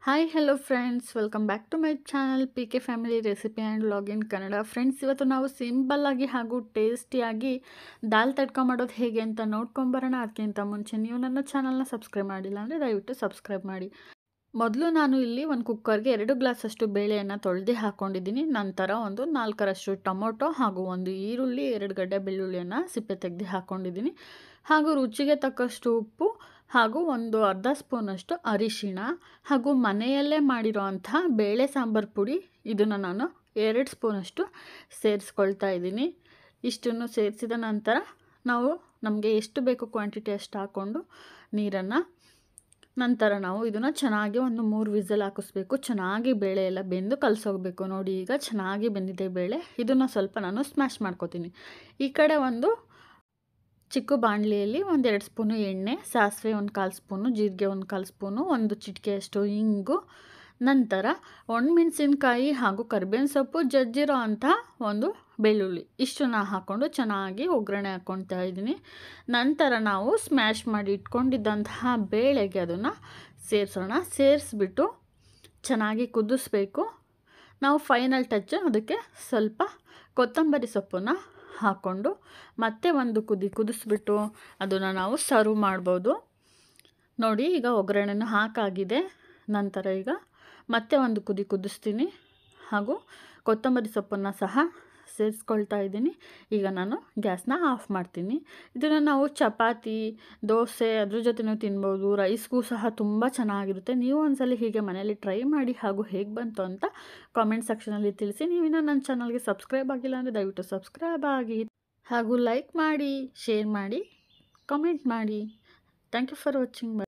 hi hello friends welcome back to my channel P K family recipe and login Kannada friends ಇವತ್ತು ನಾವು ಸಿಂಪಲ್ಲಾಗಿ ಹಾಗೂ ಟೇಸ್ಟಿಯಾಗಿ ದಾಲ್ ತಡ್ಕ ಮಾಡೋದು ಹೇಗೆ ಅಂತ ನೋಡ್ಕೊಂಬರೋಣ ಅದಕ್ಕಿಂತ ಮುಂಚೆ ನೀವು ನನ್ನ ಚಾನಲ್ನ ಸಬ್ಸ್ಕ್ರೈಬ್ ಮಾಡಿಲ್ಲ ಅಂದರೆ ದಯವಿಟ್ಟು ಸಬ್ಸ್ಕ್ರೈಬ್ ಮಾಡಿ ಮೊದಲು ನಾನು ಇಲ್ಲಿ ಒಂದು ಕುಕ್ಕರ್ಗೆ ಎರಡು ಗ್ಲಾಸಷ್ಟು ಬೇಳೆಯನ್ನು ತೊಳೆದು ಹಾಕ್ಕೊಂಡಿದ್ದೀನಿ ನಂತರ ಒಂದು ನಾಲ್ಕರಷ್ಟು ಟೊಮೊಟೊ ಹಾಗೂ ಒಂದು ಈರುಳ್ಳಿ ಎರಡು ಗಡ್ಡೆ ಬೆಳ್ಳುಳ್ಳಿಯನ್ನು ಸಿಪ್ಪೆ ತೆಗೆದು ಹಾಕ್ಕೊಂಡಿದ್ದೀನಿ ಹಾಗೂ ರುಚಿಗೆ ತಕ್ಕಷ್ಟು ಉಪ್ಪು ಹಾಗೂ ಒಂದು ಅರ್ಧ ಸ್ಪೂನಷ್ಟು ಅರಿಶಿಣ ಹಾಗೂ ಮನೆಯಲ್ಲೇ ಮಾಡಿರೋ ಅಂಥ ಬೇಳೆ ಸಾಂಬಾರು ಪುಡಿ ಇದನ್ನು ನಾನು ಎರಡು ಸ್ಪೂನಷ್ಟು ಸೇರಿಸ್ಕೊಳ್ತಾ ಇದ್ದೀನಿ ಇಷ್ಟನ್ನು ಸೇರಿಸಿದ ನಂತರ ನಾವು ನಮಗೆ ಎಷ್ಟು ಬೇಕು ಕ್ವಾಂಟಿಟಿ ಅಷ್ಟು ಹಾಕ್ಕೊಂಡು ನೀರನ್ನು ನಂತರ ನಾವು ಇದನ್ನು ಚೆನ್ನಾಗಿ ಒಂದು ಮೂರು ವಿಸಲ್ ಹಾಕಿಸ್ಬೇಕು ಚೆನ್ನಾಗಿ ಬೇಳೆ ಎಲ್ಲ ಬೆಂದು ಕಲಸೋಗ್ಬೇಕು ನೋಡಿ ಈಗ ಚೆನ್ನಾಗಿ ಬೆಂದಿದೆ ಬೇಳೆ ಇದನ್ನು ಸ್ವಲ್ಪ ನಾನು ಸ್ಮ್ಯಾಶ್ ಮಾಡ್ಕೋತೀನಿ ಈ ಕಡೆ ಒಂದು ಚಿಕ್ಕ ಬಾಣಲಿಯಲ್ಲಿ ಒಂದೆರಡು ಸ್ಪೂನು ಎಣ್ಣೆ ಸಾಸಿವೆ ಒಂದು ಕಾಲು ಸ್ಪೂನು ಜೀರಿಗೆ ಒಂದು ಕಾಲು ಸ್ಪೂನು ಒಂದು ಚಿಟಿಕೆಯಷ್ಟು ಇಂಗು ನಂತರ ಒಣಮೆಣಸಿನ್ಕಾಯಿ ಹಾಗೂ ಕರಿಬೇವಿನ ಸೊಪ್ಪು ಜಜ್ಜಿರೋ ಅಂಥ ಒಂದು ಬೆಳ್ಳುಳ್ಳಿ ಇಷ್ಟನ್ನ ಹಾಕ್ಕೊಂಡು ಚೆನ್ನಾಗಿ ಒಗ್ಗರಣೆ ಹಾಕ್ಕೊಳ್ತಾ ಇದ್ದೀನಿ ನಂತರ ನಾವು ಸ್ಮ್ಯಾಶ್ ಮಾಡಿ ಇಟ್ಕೊಂಡಿದ್ದಂತಹ ಬೇಳೆಗೆ ಅದನ್ನು ಸೇರಿಸೋಣ ಸೇರಿಸ್ಬಿಟ್ಟು ಚೆನ್ನಾಗಿ ಕುದಿಸ್ಬೇಕು ನಾವು ಫೈನಲ್ ಟಚ್ ಅದಕ್ಕೆ ಸ್ವಲ್ಪ ಕೊತ್ತಂಬರಿ ಸೊಪ್ಪನ್ನು ಹಾಕ್ಕೊಂಡು ಮತ್ತೆ ಒಂದು ಕುದಿ ಕುದಿಸ್ಬಿಟ್ಟು ಅದನ್ನು ನಾವು ಸರ್ವ್ ಮಾಡ್ಬೋದು ನೋಡಿ ಈಗ ಒಗ್ಗರಣೆನೂ ಹಾಕಾಗಿದೆ ನಂತರ ಈಗ ಮತ್ತೆ ಒಂದು ಕುದಿ ಕುದಿಸ್ತೀನಿ ಹಾಗೂ ಕೊತ್ತಂಬರಿ ಸೊಪ್ಪನ್ನು ಸಹ ಸೇರಿಸ್ಕೊಳ್ತಾ ಇದ್ದೀನಿ ಈಗ ನಾನು ಗ್ಯಾಸ್ನ ಆಫ್ ಮಾಡ್ತೀನಿ ಇದನ್ನು ನಾವು ಚಪಾತಿ ದೋಸೆ ಅದ್ರ ಜೊತೆನೂ ತಿನ್ಬೋದು ರೈಸ್ಗೂ ಸಹ ತುಂಬ ಚೆನ್ನಾಗಿರುತ್ತೆ ನೀವು ಒಂದ್ಸಲ ಹೀಗೆ ಮನೇಲಿ ಟ್ರೈ ಮಾಡಿ ಹಾಗೂ ಹೇಗೆ ಬಂತು ಅಂತ ಕಾಮೆಂಟ್ ಸೆಕ್ಷನಲ್ಲಿ ತಿಳಿಸಿ ನೀವಿನ್ನೂ ನನ್ನ ಚಾನಲ್ಗೆ ಸಬ್ಸ್ಕ್ರೈಬ್ ಆಗಿಲ್ಲ ಅಂದರೆ ದಯವಿಟ್ಟು ಸಬ್ಸ್ಕ್ರೈಬ್ ಆಗಿ ಹಾಗೂ ಲೈಕ್ ಮಾಡಿ ಶೇರ್ ಮಾಡಿ ಕಾಮೆಂಟ್ ಮಾಡಿ ಥ್ಯಾಂಕ್ ಯು ಫಾರ್ ವಾಚಿಂಗ್